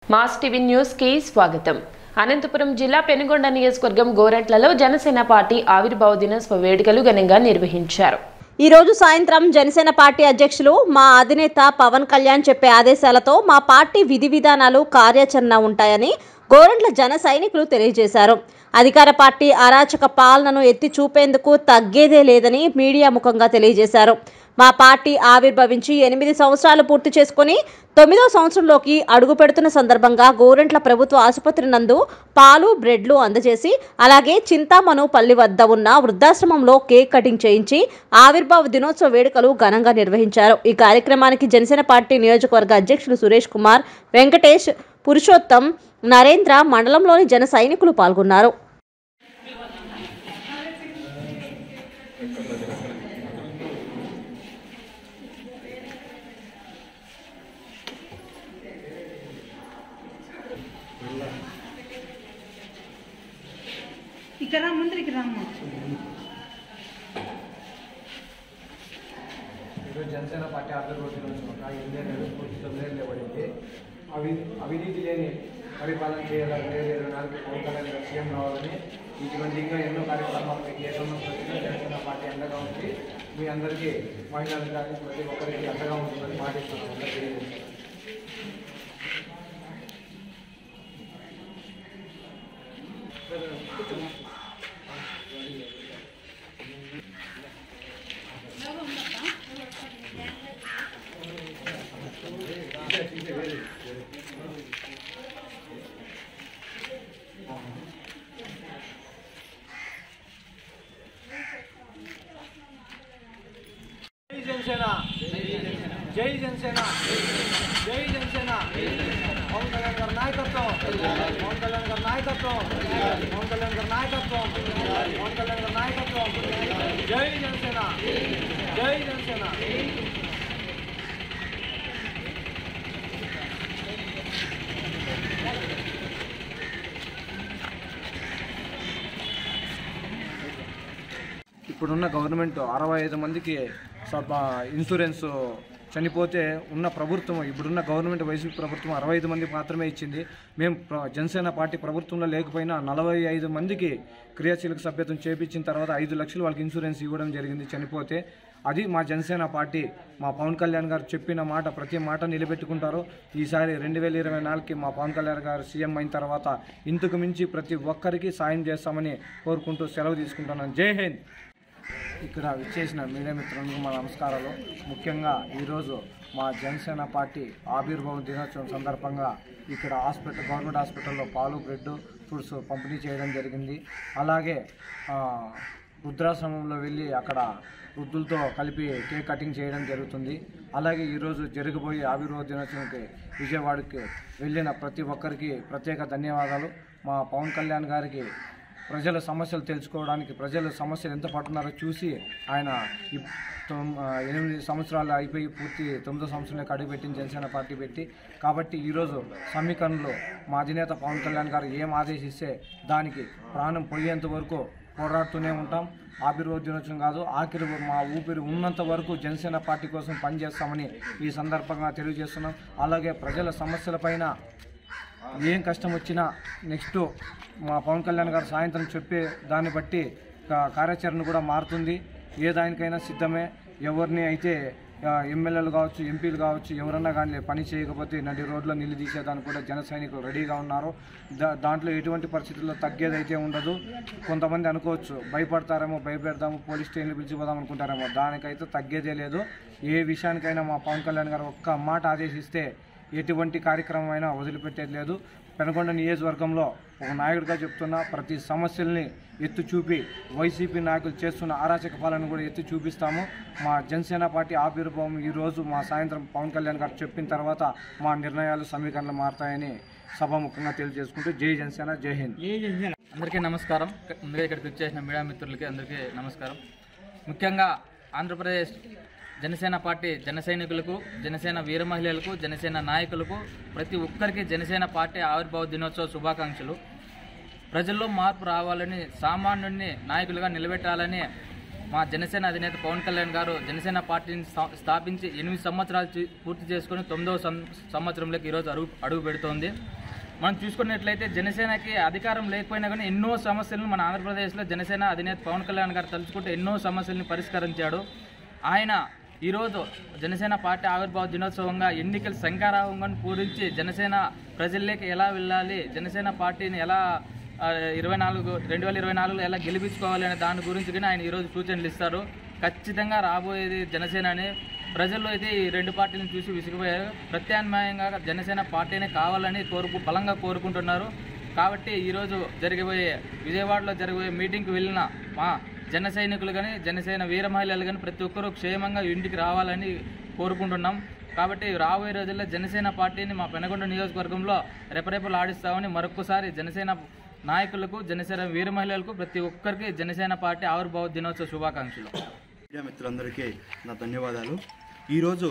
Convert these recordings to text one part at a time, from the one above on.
Mass TV news కి స్వాగతం అనంతపురం జిల్లా పెనుగొండ నియోజకవర్గం గోరంట్లలో జనసేన పార్టీ ఆవిర్భావ దినోత్సవ వేడుకలు ఘనంగా నిర్వహించారు ఈ రోజు సాయంత్రం జనసేన పార్టీ అధ్యక్షులు మా అధినేత పవన్ కళ్యాణ్ చెప్పే ఆదేశాలతో మా పార్టీ విధి విధానాలు కార్యాచరణ ఉంటాయని గోరంట్ల జన సైనికులు తెలియజేశారు అధికార పార్టీ అరాచక పాలనను ఎత్తి చూపేందుకు తగ్గేదే లేదని మీడియా ముఖంగా తెలియజేశారు మా పార్టీ ఆవిర్భవించి ఎనిమిది సంవత్సరాలు పూర్తి చేసుకుని తొమ్మిదో సంవత్సరంలోకి అడుగు పెడుతున్న సందర్భంగా గోరెంట్ల ప్రభుత్వ ఆసుపత్రి నందు పాలు బ్రెడ్లు అందజేసి అలాగే చింతామను పల్లి వద్ద ఉన్న వృద్ధాశ్రమంలో కేక్ కటింగ్ చేయించి ఆవిర్భావ దినోత్సవ వేడుకలు ఘనంగా నిర్వహించారు ఈ కార్యక్రమానికి జనసేన పార్టీ నియోజకవర్గ అధ్యక్షులు సురేష్ కుమార్ వెంకటేష్ పురుషోత్తం నరేంద్ర మండలంలోని జన సైనికులు పాల్గొన్నారు ఇక్కడ రా ముందరికి రామ్మ ఈరోజు జనసేన పార్టీ ఆంధ్రప్రదేశ్లో ఒక ఎనిమిది నెలలు పూర్తి తొమ్మిది నెలలు ఇవ్వబడింది అవి అవినీతి లేని పరిపాలన చేయాలని రెండు వేల ఇరవై నాలుగు పవన్ కళ్యాణ్ గారు సీఎం రావాలని ఇటువంటి ఇంకా ఎన్నో కార్యక్రమాలు మీకు ఏ సమస్య వచ్చినా జనసేన పార్టీ అండగా ఉంది మీ అందరికీ మహిళలకు కానీ ప్రతి ఒక్కరికి అండగా ఉంటుందని మాటిస్తున్నాం అందరికీ తెలియజేస్తున్నాం. జై జనసేన జై జనసేన జై జనసేన పవన్ కళ్యాణ్ గారి నాయకత్వం పవన్ కళ్యాణ్ గారి నాయకత్వం పవన్ కళ్యాణ్ గారి నాయకత్వం పవన్ కళ్యాణ్ గారి నాయకత్వం జై జనసేన జై జనసేన ఇప్పుడున్న గవర్నమెంట్ అరవై ఐదు మందికి సబ్ ఇన్సూరెన్స్ చనిపోతే ఉన్న ప్రభుత్వం ఇప్పుడున్న గవర్నమెంట్ వైసీపీ ప్రభుత్వం అరవై ఐదు మంది మాత్రమే ఇచ్చింది మేము ప్ర- జనసేన పార్టీ ప్రభుత్వంలో లేకపోయినా నలభై ఐదు మందికి క్రియాశీలక సభ్యత్వం చేపించిన తర్వాత ఐదు లక్షలు వాళ్ళకి ఇన్సూరెన్స్ ఇవ్వడం జరిగింది చనిపోతే అది మా జనసేన పార్టీ మా పవన్ కళ్యాణ్ గారు చెప్పిన మాట ప్రతి మాట నిలబెట్టుకుంటారు ఈసారి రెండు వేల ఇరవై నాలుగుకి మా పవన్ కళ్యాణ్ గారు సీఎం అయిన తర్వాత ఇంతకు మించి ప్రతి ఒక్కరికి సాయం చేస్తామని కోరుకుంటూ సెలవు తీసుకుంటున్నాను జై హింద్ ఇక్కడ విచ్చేసిన మీడియా మిత్రులకు మా నమస్కారాలు ముఖ్యంగా ఈరోజు మా జనసేన పార్టీ ఆవిర్భావ దినోత్సవం సందర్భంగా ఇక్కడ హాస్పిటల్ గవర్నమెంట్ హాస్పిటల్లో పాలు బ్రెడ్ ఫ్రూట్స్ పంపిణీ చేయడం జరిగింది అలాగే ఆ, వృద్ధాశ్రమంలో వెళ్ళి అక్కడ వృద్ధులతో కలిపి కేక్ కటింగ్ చేయడం జరుగుతుంది అలాగే ఈరోజు జరగబోయే ఆవిర్భావ దినోత్సవంకి విజయవాడకి వెళ్ళిన ప్రతి ఒక్కరికి ప్రత్యేక ధన్యవాదాలు మా పవన్ కళ్యాణ్ గారికి ప్రజల సమస్యలు తెలుసుకోవడానికి ప్రజల సమస్యలు ఎంత పడుతున్నారో చూసి ఆయన ఇప్- తొమ్- ఆ, ఎనిమిది సంవత్సరాలు అయిపోయి పూర్తి తొమ్మిదో సంవత్సరంలోకి అడుగుపెట్టింది జనసేన పార్టీ పెట్టి కాబట్టి ఈరోజు సమీకరణలో మా అధినేత పవన్ కళ్యాణ్ గారు ఏం ఆదేశిస్తే దానికి ప్రాణం పోయేంత వరకు పోరాడుతూనే ఉంటాం ఆవిర్భావ దినోత్సవం కాదు ఆఖరి మా ఊపిరి ఉన్నంత వరకు జనసేన పార్టీ కోసం పనిచేస్తామని ఈ సందర్భంగా తెలియజేస్తున్నాం అలాగే ప్రజల సమస్యలపైన ఏం కష్టం వచ్చినా నెక్స్ట్ మా పవన్ కళ్యాణ్ గారు సాయంత్రం చెప్పే దాన్ని బట్టి కా- కార్యాచరణ కూడా మారుతుంది ఏ దానికైనా సిద్ధమే ఎవరిని అయితే ఆ, ఎమ్మెల్యేలు కావచ్చు ఎంపీలు కావచ్చు ఎవరన్నా కానీ పని చేయకపోతే నడి రోడ్లో నిలదీసేదానికి కూడా జన సైనికులు రెడీగా ఉన్నారు దా దాంట్లో ఎటువంటి పరిస్థితుల్లో తగ్గేదైతే ఉండదు కొంతమంది అనుకోవచ్చు భయపడతారేమో భయపెడదాము పోలీస్ స్టేషన్లు పిలిచిపోదాం అనుకుంటారేమో దానికైతే తగ్గేదే లేదు ఏ విషయానికైనా మా పవన్ కళ్యాణ్ గారు ఒక్క మాట ఆదేశిస్తే ఎటువంటి కార్యక్రమం అయినా వదిలిపెట్టేది లేదు పెనకొండ నియోజకవర్గంలో ఒక నాయకుడిగా చెప్తున్నా ప్రతి సమస్యల్ని ఎత్తు చూపి వైసీపీ నాయకులు చేస్తున్న అరాచక పాలన కూడా ఎత్తి చూపిస్తాము మా జనసేన పార్టీ ఆవిర్భావం ఈరోజు మా సాయంత్రం పవన్ కళ్యాణ్ గారు చెప్పిన తర్వాత మా నిర్ణయాలు సమీకరణలు మారుతాయని సభాముఖంగా తెలియజేసుకుంటూ జై జనసేన జై హింద్ అందరికీ నమస్కారం ముందుగా ఇక్కడికి వచ్చేసిన మీడియా మిత్రులకి అందరికీ నమస్కారం ముఖ్యంగా ఆంధ్రప్రదేశ్ జనసేన పార్టీ జన సైనికులకు జనసేన వీర మహిళలకు జనసేన నాయకులకు ప్రతి ఒక్కరికి జనసేన పార్టీ ఆవిర్భావ దినోత్సవ శుభాకాంక్షలు ప్రజల్లో మార్పు రావాలని సామాన్యుడిని నాయకులుగా నిలబెట్టాలని మా జనసేన అధినేత పవన్ కళ్యాణ్ గారు జనసేన పార్టీని స్థా- స్థాపించి ఎనిమిది సంవత్సరాలు చూ- పూర్తి చేసుకుని తొమ్మిదవ సం- సంవత్సరంలోకి ఈరోజు అడుగు అడుగు పెడుతోంది మనం చూసుకున్నట్లయితే జనసేనకి అధికారం లేకపోయినా కానీ ఎన్నో సమస్యలను మన ఆంధ్రప్రదేశ్లో జనసేన అధినేత పవన్ కళ్యాణ్ గారు తలుచుకుంటే ఎన్నో సమస్యల్ని పరిష్కరించాడు ఆయన ఈరోజు జనసేన పార్టీ ఆవిర్భావ దినోత్సవంగా ఎన్నికల శంకారావంగా పూరించి జనసేన ప్రజల్లోకి ఎలా వెళ్ళాలి జనసేన పార్టీని ఎలా ఆ, ఇరవై నాలుగు రెండు వేల ఇరవై నాలుగులో ఎలా గెలిపించుకోవాలి అనే దాని గురించి కానీ ఆయన ఈరోజు సూచనలు ఇస్తారు ఖచ్చితంగా రాబోయేది జనసేన అని ప్రజల్లో అయితే ఈ రెండు పార్టీలను చూసి విసిగిపోయారు ప్రత్యామ్నాయంగా జనసేన పార్టీనే కావాలని కోరుకు బలంగా కోరుకుంటున్నారు కాబట్టి ఈరోజు జరగబోయే విజయవాడలో జరగబోయే మీటింగ్కి వెళ్ళిన మా జన సైనికులు కానీ జనసేన వీర మహిళలు కానీ ప్రతి ఒక్కరూ క్షేమంగా ఇంటికి రావాలని కోరుకుంటున్నాం కాబట్టి రాబోయే రోజుల్లో జనసేన పార్టీని మా పెనగొండ నియోజకవర్గంలో రెపరెపలు ఆడిస్తామని మరొకసారి జనసేన నాయకులకు జనసేన వీర మహిళలకు ప్రతి ఒక్కరికి జనసేన పార్టీ ఆవిర్భావ దినోత్సవ శుభాకాంక్షలు మీడియా మిత్రులందరికీ నా ధన్యవాదాలు ఈరోజు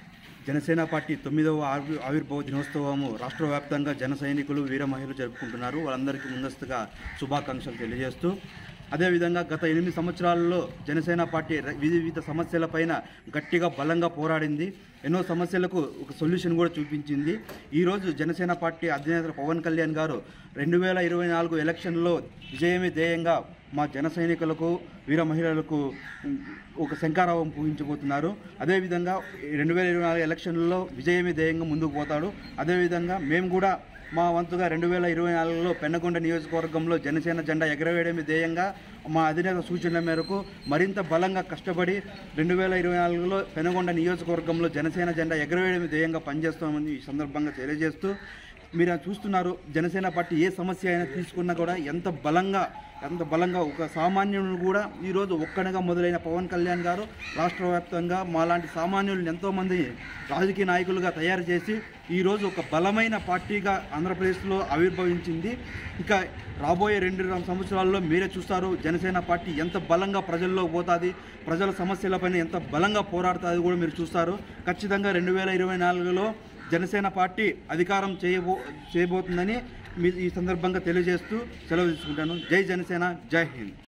జనసేన పార్టీ తొమ్మిదవ ఆవి ఆవిర్భావ దినోత్సవము రాష్ట్ర వ్యాప్తంగా జన సైనికులు వీర మహిళలు జరుపుకుంటున్నారు వాళ్ళందరికీ ముందస్తుగా శుభాకాంక్షలు తెలియజేస్తూ అదేవిధంగా గత ఎనిమిది సంవత్సరాల్లో జనసేన పార్టీ ర- వివిధ సమస్యలపైన గట్టిగా బలంగా పోరాడింది ఎన్నో సమస్యలకు ఒక సొల్యూషన్ కూడా చూపించింది ఈరోజు జనసేన పార్టీ అధినేత పవన్ కళ్యాణ్ గారు రెండు వేల ఇరవై నాలుగు ఎలక్షన్లో విజయమే ధ్యేయంగా మా జన సైనికులకు వీర మహిళలకు ఉమ్, ఒక శంకారావం పూజించబోతున్నారు అదేవిధంగా రెండు వేల ఇరవై నాలుగు ఎలక్షన్లలో విజయమే ధ్యేయంగా ముందుకు పోతాడు అదేవిధంగా మేము కూడా మా వంతుగా రెండు వేల ఇరవై నాలుగులో పెన్నకొండ నియోజకవర్గంలో జనసేన జెండా ఎగరవేయడమే ధ్యేయంగా మా అధినేత సూచనల మేరకు మరింత బలంగా కష్టపడి రెండు వేల ఇరవై నాలుగులో పెనగొండ నియోజకవర్గంలో జనసేన జెండా ఎగరవేయడమే ధ్యేయంగా పనిచేస్తామని ఈ సందర్భంగా తెలియజేస్తూ మీరు చూస్తున్నారు జనసేన పార్టీ ఏ సమస్య అయినా తీసుకున్నా కూడా ఎంత బలంగా ఎంత బలంగా ఒక సామాన్యులను కూడా ఈరోజు ఒక్కడగా మొదలైన పవన్ కళ్యాణ్ గారు రాష్ట్ర వ్యాప్తంగా మాలాంటి సామాన్యులను ఎంతోమంది రాజకీయ నాయకులుగా తయారు చేసి ఈరోజు ఒక బలమైన పార్టీగా ఆంధ్రప్రదేశ్లో ఆవిర్భవించింది ఇంకా రాబోయే రెండు సంవత్సరాల్లో మీరే చూస్తారు జనసేన పార్టీ ఎంత బలంగా ప్రజల్లో పోతుంది ప్రజల సమస్యలపైన ఎంత బలంగా పోరాడుతుంది కూడా మీరు చూస్తారు ఖచ్చితంగా రెండు వేల ఇరవై నాలుగులో జనసేన పార్టీ అధికారం చేయబో చేయబోతుందని మీ ఈ సందర్భంగా తెలియజేస్తూ సెలవు తీసుకుంటాను జై జనసేన జై హింద్